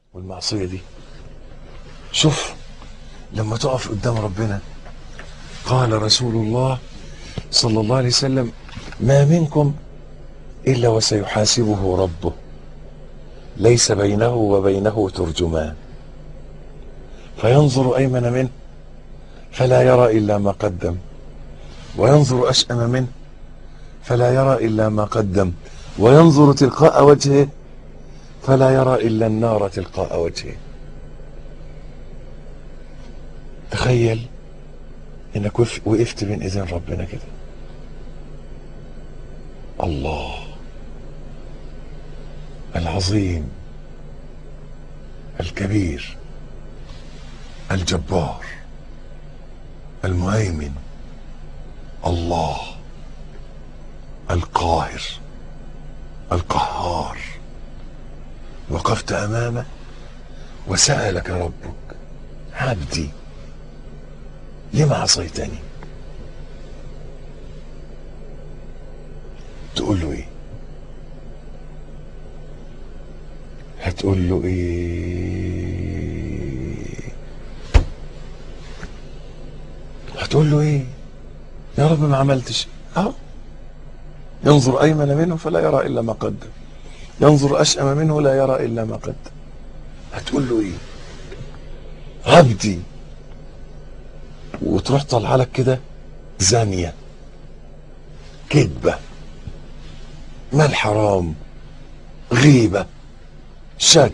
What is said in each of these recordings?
والمعصية دي شوف لما تقف قدام ربنا قال رسول الله صلى الله عليه وسلم ما منكم إلا وسيحاسبه ربه ليس بينه وبينه ترجمان فينظر أيمن منه فلا يرى إلا ما قدم وينظر أشأم منه فلا يرى إلا ما قدم وينظر تلقاء وجهه فلا يرى إلا النار تلقاء وجهه تخيل انك وف- وقفت بين ايدين ربنا كده الله العظيم الكبير الجبار المهيمن الله القاهر القهار وقفت امامه وسالك ربك عبدي لما عصيتني تقول له ايه هتقول له ايه هتقول له ايه يا رب ما عملتش اهو ينظر ايمن منه فلا يرى الا ما قدم ينظر اشأم منه لا يرى الا ما قدم هتقول له ايه عبدي وتروح طالعه لك كده زانيه كذبه مال حرام غيبه شك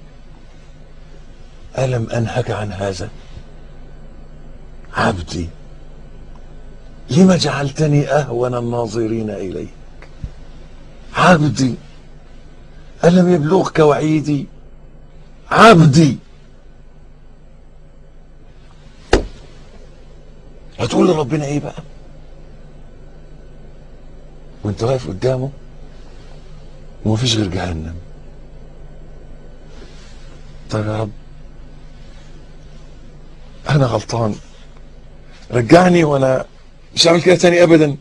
الم انهك عن هذا عبدي لم جعلتني اهون الناظرين اليك عبدي الم يبلغك وعيدي عبدي هتقول لربنا ايه بقى وانت واقف قدامه ومفيش غير جهنم طيب يا رب انا غلطان رجعني وانا مش هعمل كده تاني ابدا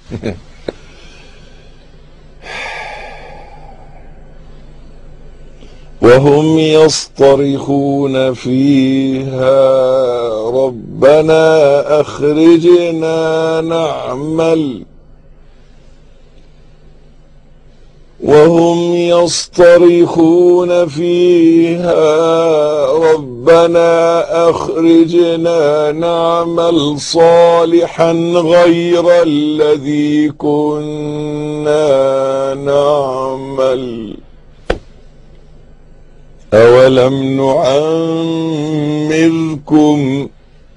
وهم يصطرخون فيها ربنا اخرجنا نعمل وهم يصطرخون فيها ربنا اخرجنا نعمل صالحا غير الذي كنا نعمل أولم نعمركم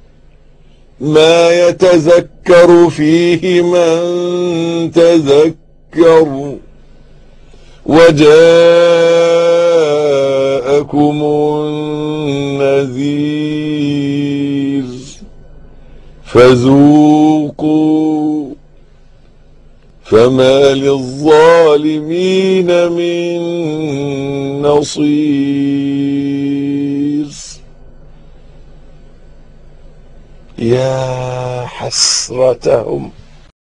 ما يتذكر فيه من تذكر وجاءكم النذير فذوقوا فما للظالمين من نصير يا حسرتهم